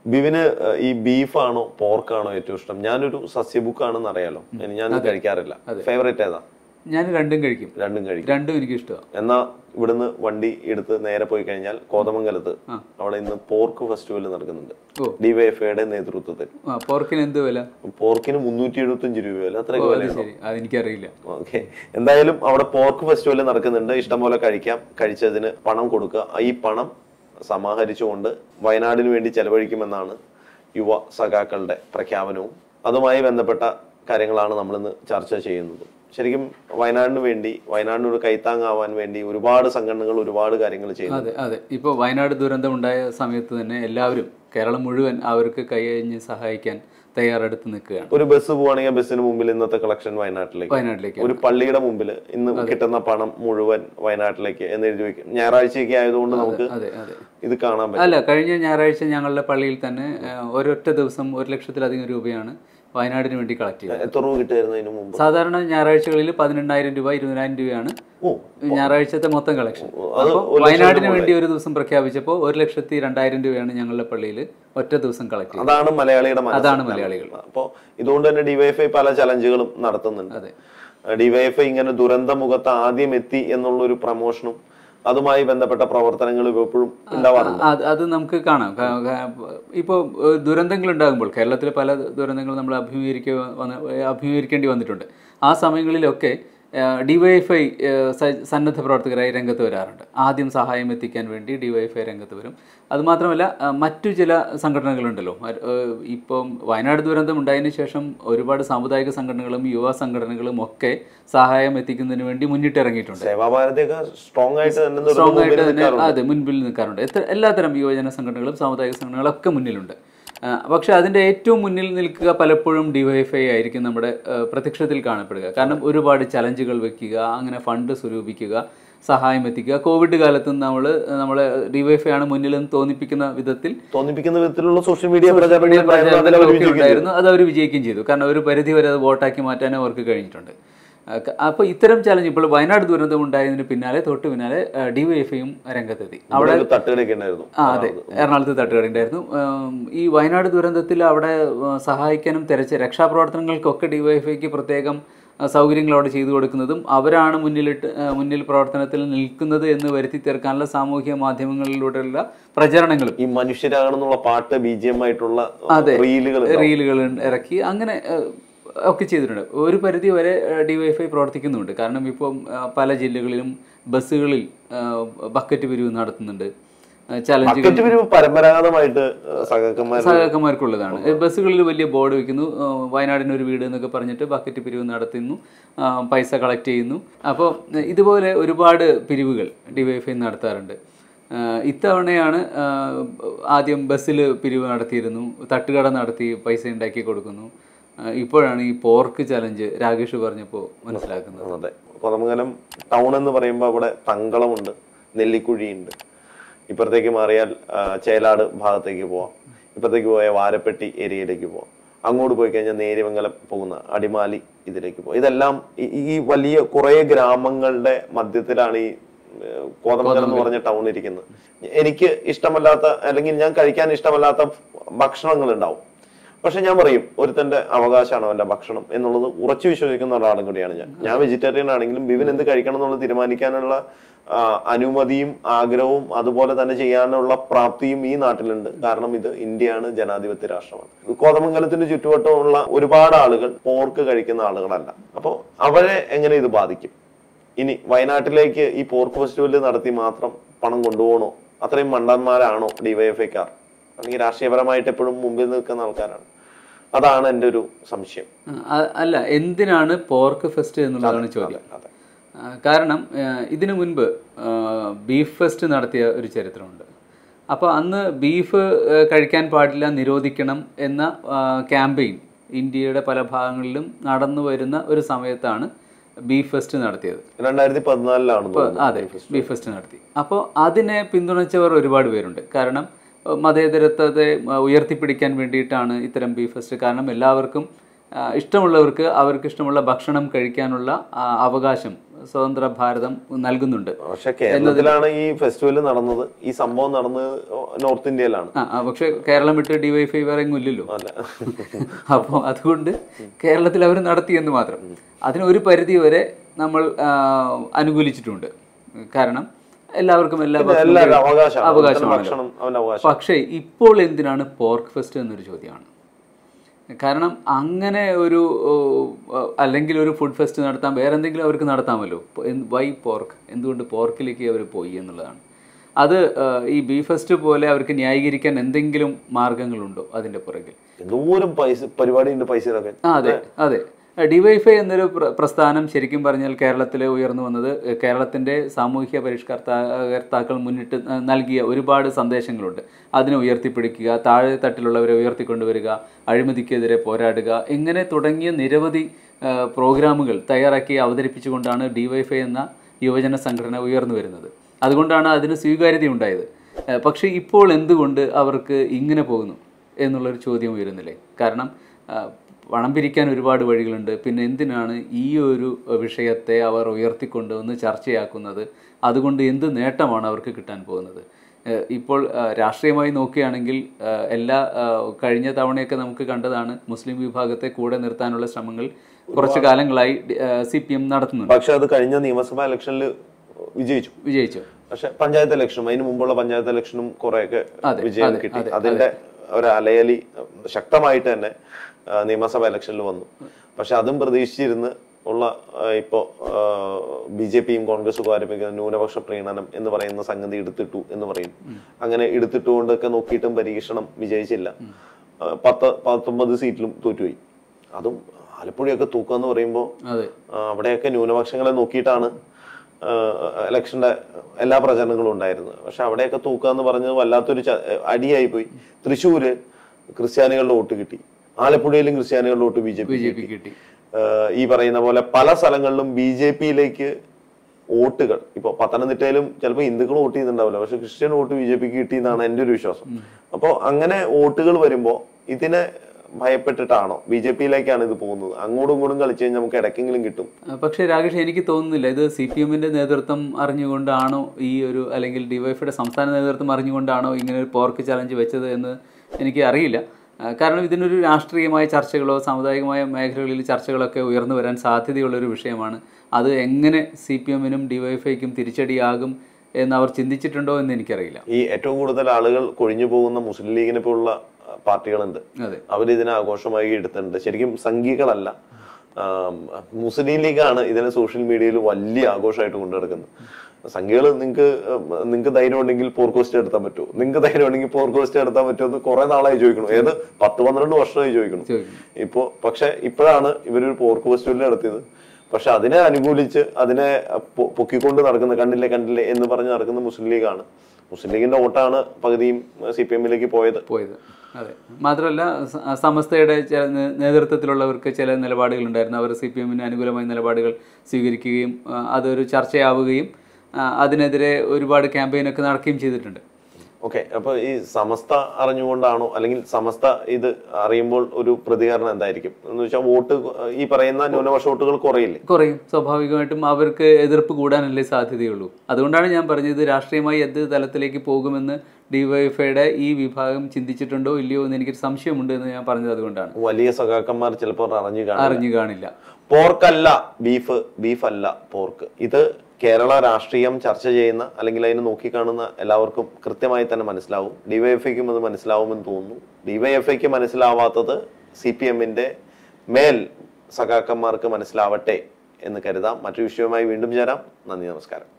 ബിവിന് ഏഹ്, ഈ ബീഫാണോ പോർക്കാണോ ഏറ്റവും ഇഷ്ടം ഞാനൊരു സസ്യബുക്കാണെന്ന് അറിയാലോ ഞാൻ കഴിക്കാറില്ല ഫേവറേറ്റ് ഏതാ ഞാൻ രണ്ടും കഴിക്കും രണ്ടും കഴിക്കും രണ്ടും എനിക്ക് ഇഷ്ടമാണ് എന്നാ ഇവിടുന്ന് വണ്ടി എടുത്ത് നേരെ പോയി കഴിഞ്ഞാൽ കോതമംഗലത്ത് അവിടെ ഇന്ന് പോർക്ക് ഫെസ്റ്റിവൽ നടക്കുന്നുണ്ട് ഓ. ഡിവൈഎഫ്ഐയുടെ നേതൃത്വത്തിൽ ആ പോർക്കിന് എന്ത് വില പോർക്കിന് മുന്നൂറ്റി എഴുപത്തി അഞ്ച് രൂപ അത്രയൊക്കെ അത് വില ശരി അതെനിക്കറിയില്ല ഓക്കെ എന്തായാലും അവിടെ പോർക്ക് ഫെസ്റ്റിവൽ നടക്കുന്നുണ്ട് ഇഷ്ടംപോലെ കഴിക്കാം കഴിച്ചതിന് പണം കൊടുക്കുക ഈ പണം സമാഹരിച്ചുകൊണ്ട് വയനാടിന് വേണ്ടി ചെലവഴിക്കുമെന്നാണ് യുവ സഖാക്കളുടെ പ്രഖ്യാപനവും അതുമായി ബന്ധപ്പെട്ട കാര്യങ്ങളാണ് നമ്മളിന്ന് ചർച്ച ചെയ്യുന്നത് ശരിക്കും വയനാടിന് വേണ്ടി വയനാടിന് ഒരു കൈത്താങ്ങാവാൻ വേണ്ടി ഒരുപാട് സംഘടനകൾ ഒരുപാട് കാര്യങ്ങൾ ചെയ്യുന്നു അതെ അതെ ഇപ്പോൾ വയനാട് ദുരന്തം ഉണ്ടായ സമയത്ത് തന്നെ എല്ലാവരും കേരളം മുഴുവൻ അവർക്ക് കൈയഞ്ഞ് സഹായിക്കാൻ തയ്യാറെടുത്ത് നിൽക്കുകയാണ് ഒരു ബസ് പോവാണെങ്കിൽ ബസ്സിന് മുമ്പിൽ ഇന്നത്തെ കളക്ഷൻ വയനാട്ടിലേക്ക് വയനാട്ടിലേക്ക് ഒരു പള്ളിയുടെ മുമ്പിൽ ഇന്ന് കിട്ടുന്ന പണം മുഴുവൻ വയനാട്ടിലേക്ക് എന്ന് എഴുതി വെക്കും ഞായറാഴ്ചയൊക്കെ ആയതുകൊണ്ട് നമുക്ക് അതെ അതെ ഇത് കാണാൻ പറ്റും അല്ല കഴിഞ്ഞ ഞായറാഴ്ച ഞങ്ങളുടെ പള്ളിയിൽ തന്നെ ആ, ഒരൊറ്റ ദിവസം ഒരു ലക്ഷത്തിലധികം രൂപയാണ് വയനാടിന് വേണ്ടി കളക്ട് ചെയ്തത് എത്ര രൂപ കിട്ടുമായിരുന്നു അതിന് മുമ്പ് സാധാരണ ഞായറാഴ്ചകളിൽ പതിനെണ്ണായിരം രൂപ ഇരുപതിനായിരം രൂപയാണ് ഓ ഞായറാഴ്ചത്തെ മൊത്തം കളക്ഷൻ അത് അപ്പോൾ ഒരു വയനാടിന് വേണ്ടി ഒരു ദിവസം പ്രഖ്യാപിച്ചപ്പോൾ ഒരു ലക്ഷത്തി രണ്ടായിരം രൂപയാണ് ഞങ്ങളുടെ പള്ളിയിൽ ഒറ്റ ദിവസം കളക്ട് ചെയ്തത് അതാണ് മലയാളിയുടെ മനസ്സ്. അതാണ് മലയാളികൾ അപ്പോ ഇതുകൊണ്ട് തന്നെ ഡിവൈഎഫ്ഐ പല ചലഞ്ചുകളും നടത്തുന്നുണ്ട് അതെ ഡിവൈഎഫ്ഐ ഇങ്ങനെ ദുരന്തമുഖത്ത് ആദ്യം എത്തി എന്നുള്ള ഒരു പ്രമോഷനും അതുമായി ബന്ധപ്പെട്ട പ്രവർത്തനങ്ങളും എപ്പോഴും ഉണ്ടാവാറുണ്ട് അത് അത് നമുക്ക് കാണാം ഇപ്പോൾ ദുരന്തങ്ങൾ ഉണ്ടാകുമ്പോൾ കേരളത്തിലെ പല ദുരന്തങ്ങൾ നമ്മൾ അഭിമുഖീകരിക്ക വന്ന അഭിമുഖീകരിക്കേണ്ടി വന്നിട്ടുണ്ട് ആ സമയങ്ങളിലൊക്കെ ഡിവൈഎഫ്ഐ സന്നദ്ധ പ്രവർത്തകരായി രംഗത്ത് വരാറുണ്ട് ആദ്യം സഹായം എത്തിക്കാൻ വേണ്ടി ഡിവൈഎഫ്ഐ രംഗത്ത് വരും അതുമാത്രമല്ല ആ, മറ്റു ചില സംഘടനകളുണ്ടല്ലോ മറ്റ്, ഏഹ്, ഇപ്പം വയനാട് ദുരന്തം ഉണ്ടായതിനു ശേഷം ഒരുപാട് സാമുദായിക സംഘടനകളും യുവ സംഘടനകളും ഒക്കെ സഹായം എത്തിക്കുന്നതിന് വേണ്ടി മുന്നിട്ടിറങ്ങിയിട്ടുണ്ട് സേവാഭാരതിയൊക്കെ സ്ട്രോങ് ആയിട്ട് തന്നെ ദുരന്തം സ്ട്രോങ് ആയിട്ട് മുമ്പിൽ തന്നെ നിൽക്കാറുണ്ട്. അതെ മുൻപിൽ നിൽക്കാറുണ്ട് എത്ര എല്ലാത്തരം യുവജന സംഘടനകളും സാമുദായിക സംഘടനകളും ഒക്കെ മുന്നിലുണ്ട് ആ, പക്ഷെ അതിന്റെ ഏറ്റവും മുന്നിൽ നിൽക്കുക പലപ്പോഴും ഡിവൈഎഫ്ഐ ആയിരിക്കും നമ്മുടെ ആ, പ്രത്യക്ഷത്തിൽ കാണപ്പെടുക കാരണം ഒരുപാട് ചലഞ്ചുകൾ വെക്കുക അങ്ങനെ ഫണ്ട് സ്വരൂപിക്കുക സഹായം എത്തിക്കുക കോവിഡ് കാലത്തും നമ്മൾ നമ്മളെ ഡിവൈഎഫ്ഐ ആണ് മുന്നിൽ എന്ന് തോന്നിപ്പിക്കുന്ന വിധത്തിൽ തോന്നിപ്പിക്കുന്ന വിധത്തിലുള്ള സോഷ്യൽ മീഡിയ മീഡിയ പ്രചാരണങ്ങൾ ഉണ്ടായിരുന്നു. അതിൽ അവർ പ്രചാരണങ്ങളൊക്കെ വിജയിക്കുകയും ഉണ്ടായിരുന്നു അത് അവർ വിജയിക്കുകയും ചെയ്തു കാരണം ഒരു പരിധി വരെ അത് വോട്ടാക്കി മാറ്റാനും അവർക്ക് കഴിഞ്ഞിട്ടുണ്ട് അപ്പോൾ ഇത്തരം ചലഞ്ച് ഇപ്പോൾ വയനാട് ദുരന്തം ഉണ്ടായതിന് പിന്നാലെ തൊട്ട് പിന്നാലെ ഡിവൈഎഫ്ഐയും രംഗത്തെത്തി അവിടെ ഒരു തട്ടുകടയൊക്കെ ഉണ്ടായിരുന്നു ആ അതെ എറണാകുളത്ത് തട്ടുകട ഉണ്ടായിരുന്നു ഉം, ഈ വയനാട് ദുരന്തത്തിൽ അവിടെ ഉം, സഹായിക്കാനും തെരച്ച് രക്ഷാപ്രവർത്തനങ്ങൾക്കൊക്കെ ഡിവൈഎഫ്ഐക്ക് പ്രത്യേകം ആ, സൗകര്യങ്ങൾ അവിടെ ചെയ്തു കൊടുക്കുന്നതും അവരാണ് മുന്നിലിട്ട് ആ, മുന്നിൽ പ്രവർത്തനത്തിൽ നിൽക്കുന്നത് എന്ന് വരുത്തി തീർക്കാനുള്ള സാമൂഹിക മാധ്യമങ്ങളിലൂടെയുള്ള പ്രചരണങ്ങളും ഈ മനുഷ്യരാണെന്നുള്ള പാട്ട് ബി ജി എം ആയിട്ടുള്ള റീലുകൾ റീലുകൾ ഇറക്കി അങ്ങനെ ഏഹ്, ഒക്കെ ചെയ്തിട്ടുണ്ട് ഒരു പരിധി വരെ ഡിവൈഎഫ്ഐ പ്രവർത്തിക്കുന്നുണ്ട് കാരണം ഇപ്പം ആ, പല ജില്ലകളിലും ബസ്സുകളിൽ ബക്കറ്റ് പിരിവ് നടത്തുന്നുണ്ട് ചലഞ്ചുകൾ ബക്കറ്റ് പിരിവ് പരമ്പരാഗതമായിട്ട് സഹകന്മാർ സഹാക്കന്മാർക്കുള്ളതാണ് ഏ, ബസ്സുകളിൽ വലിയ ബോർഡ് വെക്കുന്നു ആ, വയനാടിന് ഒരു വീട് എന്നൊക്കെ പറഞ്ഞിട്ട് ബക്കറ്റ് പിരിവ് നടത്തുന്നു ആ, പൈസ കളക്ട് ചെയ്യുന്നു അപ്പോൾ ഇതുപോലെ ഒരുപാട് പിരിവുകൾ ഡിവൈഎഫ്ഐ നടത്താറുണ്ട് ആ, ഇത്തവണയാണ് ആ, ആദ്യം ബസ്സിൽ പിരിവ് നടത്തിയിരുന്നു തട്ടുകട നടത്തി പൈസ ഉണ്ടാക്കി കൊടുക്കുന്നു ആ, ഇപ്പോഴാണ് ഈ പോർക്ക് ചലഞ്ച് രാകേഷ് പറഞ്ഞപ്പോൾ മനസ്സിലാക്കുന്നത് അതെ കൊതമംഗലം ടൗൺ എന്ന് പറയുമ്പോൾ അവിടെ തങ്കളമുണ്ട് നെല്ലിക്കുഴിയുണ്ട് ഇപ്പുറത്തേക്ക് മാറിയാൽ ആ, ചേലാട് ഭാഗത്തേക്ക് പോവാം ഇപ്പുറത്തേക്ക് പോയാൽ വാരപ്പെട്ടി ഏരിയയിലേക്ക് പോവാം അങ്ങോട്ട് പോയി കഴിഞ്ഞാൽ നേര്യമംഗലം പോകുന്ന അടിമാലി ഇതിലേക്ക് പോവാം ഇതെല്ലാം ഈ- ഈ വലിയ കുറേ ഗ്രാമങ്ങളുടെ മധ്യത്തിലാണ് ഈ ഏർ, കോതമംഗലം എന്ന് പറഞ്ഞ ടൗൺ ഇരിക്കുന്നത് എനിക്ക് ഇഷ്ടമല്ലാത്ത അല്ലെങ്കിൽ ഞാൻ കഴിക്കാൻ ഇഷ്ടമല്ലാത്ത ഭക്ഷണങ്ങൾ ഉണ്ടാവും പക്ഷെ ഞാൻ പറയും ഒരുത്തന്റെ അവകാശമാണ് അവന്റെ ഭക്ഷണം എന്നുള്ളത് ഉറച്ചു വിശ്വസിക്കുന്ന ഒരാളും കൂടിയാണ് ഞാൻ ഞാൻ വെജിറ്റേറിയൻ ആണെങ്കിലും ബിവിൻ എന്ത് കഴിക്കണം എന്നുള്ളത് തീരുമാനിക്കാനുള്ള ആ, അനുമതിയും ആഗ്രഹവും അതുപോലെ തന്നെ ചെയ്യാനുള്ള പ്രാപ്തിയും ഈ നാട്ടിലുണ്ട് കാരണം ഇത് ഇന്ത്യയാണ് ജനാധിപത്യ രാഷ്ട്രമാണ് കോതമംഗലത്തിന്റെ ചുറ്റുവട്ടമുള്ള ഒരുപാട് ആളുകൾ പോർക്ക് കഴിക്കുന്ന ആളുകളല്ല അപ്പോൾ അവരെ എങ്ങനെ ഇത് ബാധിക്കും ഇനി വയനാട്ടിലേക്ക് ഈ പോർക്ക് ഫെസ്റ്റിവൽ നടത്തി മാത്രം പണം കൊണ്ടുപോകണോ അത്രയും മണ്ടന്മാരാണോ ഡിവൈഎഫ്ഐക്കാർ അല്ലെങ്കിൽ രാഷ്ട്രീയപരമായിട്ട് എപ്പോഴും മുമ്പിൽ നിൽക്കുന്ന ആൾക്കാരാണ് അതാണ് എൻ്റെ ഒരു സംശയം ആ, അല്ല എന്തിനാണ് പോർക്ക് ഫെസ്റ്റ് എന്നുള്ളതാണ് ചോദ്യം അതെ ആ, കാരണം ആ, ഇതിനു മുൻപ് ആ, ബീഫ് ഫെസ്റ്റ് നടത്തിയ ഒരു ചരിത്രമുണ്ട് അപ്പോൾ അന്ന് ബീഫ് ആ, കഴിക്കാൻ പാടില്ല നിരോധിക്കണം എന്ന ക്യാമ്പയിൻ ഇന്ത്യയുടെ പല ഭാഗങ്ങളിലും നടന്നു വരുന്ന ഒരു സമയത്താണ് ബീഫ് ഫെസ്റ്റ് നടത്തിയത് രണ്ടായിരത്തി പതിനാലിലാണ് തോന്നുന്നു. അതെ ബീഫ് ഫെസ്റ്റ് നടത്തി അപ്പോൾ അതിനെ പിന്തുണച്ചവർ ഒരുപാട് പേരുണ്ട് കാരണം അഹ് മതേതരത്വത്തെ അഹ് ഉയർത്തിപ്പിടിക്കാൻ വേണ്ടിയിട്ടാണ് ഇത്തരം ബീഫ് ഫെസ്റ്റ് കാരണം എല്ലാവർക്കും ആ, ഇഷ്ടമുള്ളവർക്ക് അവർക്ക് ഇഷ്ടമുള്ള ഭക്ഷണം കഴിക്കാനുള്ള ആ, അവകാശം സ്വതന്ത്ര ഭാരതം നൽകുന്നുണ്ട് പക്ഷെ കേരളത്തിലാണ് ഈ ഫെസ്റ്റിവൽ നടന്നത് ഈ സംഭവം നടന്നത് നോർത്ത് ഇന്ത്യയിലാണ് ആ ആ, പക്ഷെ കേരളം വിട്ട് ഡിവൈഫൈ വേറെ എങ്ങും ഇല്ലല്ലോ അല്ല അപ്പോൾ അതുകൊണ്ട് കേരളത്തിൽ അവർ നടത്തിയെന്ന് മാത്രം അതിന് ഒരു പരിധി വരെ നമ്മൾ ആ, അനുകൂലിച്ചിട്ടുണ്ട് കാരണം എല്ലാവർക്കും എല്ലാ ഭക്ഷണവും എല്ലാവരും അവകാശമാണ് അവകാശമാണല്ലോ. ഭക്ഷണം അവന്റെ അവകാശം പക്ഷേ ഇപ്പോൾ എന്തിനാണ് പോർക്ക് ഫെസ്റ്റ് എന്നൊരു ചോദ്യമാണ് കാരണം അങ്ങനെ ഒരു ഓ, ഓ, അല്ലെങ്കിൽ ഒരു ഫുഡ് ഫെസ്റ്റ് നടത്താൻ വേറെ എന്തെങ്കിലും അവർക്ക് നടത്താമല്ലോ വൈ പോർക്ക് എന്തുകൊണ്ട് പോർക്കിലേക്ക് അവർ പോയി എന്നുള്ളതാണ് അത് ആ, ഈ ബീഫ് ഫെസ്റ്റ് പോലെ അവർക്ക് ന്യായീകരിക്കാൻ എന്തെങ്കിലും മാർഗങ്ങളുണ്ടോ അതിൻ്റെ പുറകിൽ എന്തോരം പൈസ പരിപാടി ഉണ്ട് പൈസ ഇറക്കാൻ ആ അതെ അതെ ഡിവൈഫൈ എന്നൊരു പ്ര- പ്രസ്ഥാനം ശരിക്കും പറഞ്ഞാൽ കേരളത്തിൽ ഉയർന്നു വന്നത് ഏഹ്, കേരളത്തിന്റെ സാമൂഹ്യ പരിഷ്കർത്താക്കൾ മുന്നിട്ട് ന- നൽകിയ ഒരുപാട് സന്ദേശങ്ങളുണ്ട് അതിനെ ഉയർത്തിപ്പിടിക്കുക താഴെ തട്ടിലുള്ളവരെ ഉയർത്തിക്കൊണ്ടുവരിക അഴിമതിക്കെതിരെ പോരാടുക ഇങ്ങനെ തുടങ്ങിയ നിരവധി ഏഹ്, പ്രോഗ്രാമുകൾ തയ്യാറാക്കി അവതരിപ്പിച്ചുകൊണ്ടാണ് ഡിവൈഫൈ എന്ന യുവജന സംഘടന ഉയർന്നു വരുന്നത് അതുകൊണ്ടാണ് അതിന് സ്വീകാര്യത ഉണ്ടായത് ഏഹ്, പക്ഷേ ഇപ്പോൾ എന്തുകൊണ്ട് അവർക്ക് ഇങ്ങനെ പോകുന്നു എന്നുള്ളൊരു ചോദ്യം ഉയരുന്നില്ലേ കാരണം ആ, പണം പിരിക്കാൻ ഒരുപാട് വഴികളുണ്ട് പിന്നെ എന്തിനാണ് ഈ ഒരു വിഷയത്തെ അവർ ഉയർത്തിക്കൊണ്ടുവന്ന് ചർച്ചയാക്കുന്നത് അതുകൊണ്ട് എന്ത് നേട്ടമാണ് അവർക്ക് കിട്ടാൻ പോകുന്നത് ഏഹ് ഇപ്പോൾ ആ, രാഷ്ട്രീയമായി നോക്കുകയാണെങ്കിൽ ആ, എല്ലാ ആ, കഴിഞ്ഞ തവണയൊക്കെ നമുക്ക് കണ്ടതാണ് മുസ്ലിം വിഭാഗത്തെ കൂടെ നിർത്താനുള്ള ശ്രമങ്ങൾ കുറച്ചു കാലങ്ങളായി സി പി എം നടത്തുന്നുണ്ട് പക്ഷെ അത് കഴിഞ്ഞ നിയമസഭാ ഇലക്ഷനിൽ വിജയിച്ചു വിജയിച്ചു പക്ഷെ പഞ്ചായത്ത് ഇലക്ഷനും അതിന് മുമ്പുള്ള പഞ്ചായത്ത് ഇലക്ഷനും കുറെയൊക്കെ അതെ, വിജയം അതെ, കിട്ടി അതെ, അതിന്റെ ഒരു അലയലി ശക്തമായിട്ട് തന്നെ ആ, നിയമസഭാ ഇലക്ഷനിൽ വന്നു പക്ഷെ അതും പ്രതീക്ഷിച്ചിരുന്ന് ഉള്ള ആ, ഇപ്പോ ബി ജെ പിയും കോൺഗ്രസും ആരംഭിക്കുന്ന ന്യൂനപക്ഷ പ്രീണനം എന്ന് പറയുന്ന സംഗതി എടുത്തിട്ടു എന്ന് പറയും അങ്ങനെ എടുത്തിട്ടുകൊണ്ടൊക്കെ നോക്കിയിട്ടും പരീക്ഷണം വിജയിച്ചില്ല ആ, പത്ത് പത്തൊമ്പത് സീറ്റിലും തോറ്റുപോയി അതും ആലപ്പുഴയൊക്കെ തൂക്കുക എന്ന് പറയുമ്പോൾ അതെ അവിടെയൊക്കെ ന്യൂനപക്ഷങ്ങളെ നോക്കിയിട്ടാണ് ഇലക്ഷന്റെ എല്ലാ പ്രചരണങ്ങളും ഉണ്ടായിരുന്നത് പക്ഷെ അവിടെയൊക്കെ തൂക്കുക എന്ന് പറഞ്ഞത് വല്ലാത്തൊരു ച- അടിയായി പോയി തൃശ്ശൂര് ക്രിസ്ത്യാനികളുടെ വോട്ട് കിട്ടി ആലപ്പുഴയിലും ക്രിസ്ത്യാനികളുടെ vote B J B P J P കിട്ടി ഈ പറയുന്ന പോലെ പല സ്ഥലങ്ങളിലും ബി ജെ പിയിലേക്ക് വോട്ടുകൾ ഇപ്പൊ പത്തനംതിട്ടയിലും ചിലപ്പോൾ ഹിന്ദുക്കൾ വോട്ട് ചെയ്യുന്നുണ്ടാവില്ല പക്ഷെ ക്രിസ്ത്യൻ വോട്ട് ബി ജെ പിക്ക് കിട്ടിയെന്നാണ് എൻ്റെ ഒരു വിശ്വാസം അപ്പോൾ അങ്ങനെ വോട്ടുകൾ വരുമ്പോൾ ഇതിനെ ഭയപ്പെട്ടിട്ടാണോ ബി ജെ പിയിലേക്കാണ് ഇത് പോകുന്നത് അങ്ങോട്ടും ഇങ്ങോട്ടും കളിച്ചു കഴിഞ്ഞാൽ നമുക്ക് ഇടയ്ക്കെങ്കിലും കിട്ടും ആ, പക്ഷേ രാകേഷ് എനിക്ക് തോന്നുന്നില്ല ഇത് സി പി എമ്മിന്റെ നേതൃത്വം അറിഞ്ഞുകൊണ്ടാണോ ഈ ഒരു അല്ലെങ്കിൽ ഡിവൈഫിയുടെ സംസ്ഥാന നേതൃത്വം അറിഞ്ഞുകൊണ്ടാണോ ഇങ്ങനെ ഒരു പോർക്ക് ചലഞ്ച് വെച്ചത് എന്ന് എനിക്ക് അറിയില്ല ആ, കാരണം ഇതിനൊരു രാഷ്ട്രീയമായ ചർച്ചകളോ സാമുദായികമായ മേഖലകളിൽ ചർച്ചകളൊക്കെ ഉയർന്നു വരാൻ സാധ്യതയുള്ള ഒരു വിഷയമാണ് അത് എങ്ങനെ സി പി എമ്മിനും ഡിവൈഫൈക്കും തിരിച്ചടിയാകും എന്ന് അവർ ചിന്തിച്ചിട്ടുണ്ടോ എന്ന് എനിക്കറിയില്ല ഈ ഏറ്റവും കൂടുതൽ ആളുകൾ കൊഴിഞ്ഞു പോകുന്ന മുസ്ലിം ലീഗിനെ പോലുള്ള ആ, പാർട്ടികളുണ്ട് അതെ അവർ ഇതിനെ ആഘോഷമായി എടുത്തിട്ടുണ്ട് ശരിക്കും സംഘികളല്ല ആം, മുസ്ലിം ലീഗാണ് ഇതിനെ സോഷ്യൽ മീഡിയയിൽ വലിയ ആഘോഷമായിട്ട് കൊണ്ടു നടക്കുന്നത് സംഖ്യകൾ നിങ്ങൾക്ക് നിങ്ങൾക്ക് ധൈര്യം ഉണ്ടെങ്കിൽ പോർക്കോസ്റ്റ് എടുത്താൻ പറ്റുമോ നിങ്ങൾക്ക് ധൈര്യം ഉണ്ടെങ്കിൽ പോർക്കോസ്റ്റ് എടുത്താൻ പറ്റുമോ എന്ന് കുറെ നാളായി ചോദിക്കണം ഏത് പത്ത് പന്ത്രണ്ട് വർഷമായി ചോദിക്കണം ചോദിക്കുന്നു ഇപ്പോ പക്ഷെ ഇപ്പോഴാണ് ഇവരൊരു പോർക്ക് ഫെസ്റ്റിവൽ നടത്തിയത് പക്ഷെ അതിനെ അനുകൂലിച്ച് അതിനെ പൊ- പൊക്കിക്കൊണ്ട് നടക്കുന്ന കണ്ടില്ലേ കണ്ടില്ലേ എന്ന് പറഞ്ഞ് നടക്കുന്ന മുസ്ലിം ലീഗാണ് മുസ്ലിം ലീഗിന്റെ വോട്ടാണ് പകുതിയും സി പി എമ്മിലേക്ക് പോയത് പോയത് അതെ മാത്രമല്ല സ- സമസ്തയുടെ ചില നേ- നേതൃത്വത്തിലുള്ളവർക്ക് ചില നിലപാടുകൾ ഉണ്ടായിരുന്നു അവർ സി പി എമ്മിന് അനുകൂലമായ നിലപാടുകൾ സ്വീകരിക്കുകയും ആ, അതൊരു ചർച്ചയാവുകയും ആ, അതിനെതിരെ ഒരുപാട് ക്യാമ്പയിനൊക്കെ നടക്കുകയും ചെയ്തിട്ടുണ്ട് ഓക്കെ അപ്പൊ ഈ സമസ്ത അറിഞ്ഞുകൊണ്ടാണോ അല്ലെങ്കിൽ സമസ്ത ഇത് അറിയുമ്പോൾ ഒരു പ്രതികരണം എന്തായിരിക്കും എന്ന് വെച്ചാൽ വോട്ട് ഈ പറയുന്ന ന്യൂനപക്ഷ വോട്ടുകൾ കുറയില്ലേ കുറയും സ്വാഭാവികമായിട്ടും അവർക്ക് എതിർപ്പ് കൂടാനല്ലേ സാധ്യതയുള്ളൂ അതുകൊണ്ടാണ് ഞാൻ പറഞ്ഞത് രാഷ്ട്രീയമായി എന്ത് തലത്തിലേക്ക് പോകുമെന്ന് ഡിവൈഎഫ്ഐയുടെ ഈ വിഭാഗം ചിന്തിച്ചിട്ടുണ്ടോ ഇല്ലയോ എന്ന് എനിക്കൊരു സംശയമുണ്ട് എന്ന് ഞാൻ പറഞ്ഞത് അതുകൊണ്ടാണ് വലിയ സഖാക്കന്മാർ ചിലപ്പോൾ അറിഞ്ഞു കാണും അറിഞ്ഞു കാണില്ല പോർക്കല്ല ബീഫ് ബീഫ് അല്ല പോർക്ക് ഇത് കേരള രാഷ്ട്രീയം ചർച്ച ചെയ്യുന്ന അല്ലെങ്കിൽ അതിനെ നോക്കിക്കാണുന്ന എല്ലാവർക്കും കൃത്യമായി തന്നെ മനസ്സിലാവും ഡിവൈഎഫ്ഐക്കും അത് മനസ്സിലാവുമെന്ന് തോന്നുന്നു ഡിവൈഎഫ്ഐക്ക് മനസ്സിലാവാത്തത് സി പി എമ്മിന്റെ മേൽ സഖാക്കന്മാർക്ക് മനസ്സിലാവട്ടെ എന്ന് കരുതാം മറ്റു വിഷയവുമായി വീണ്ടും ചേരാം നന്ദി നമസ്കാരം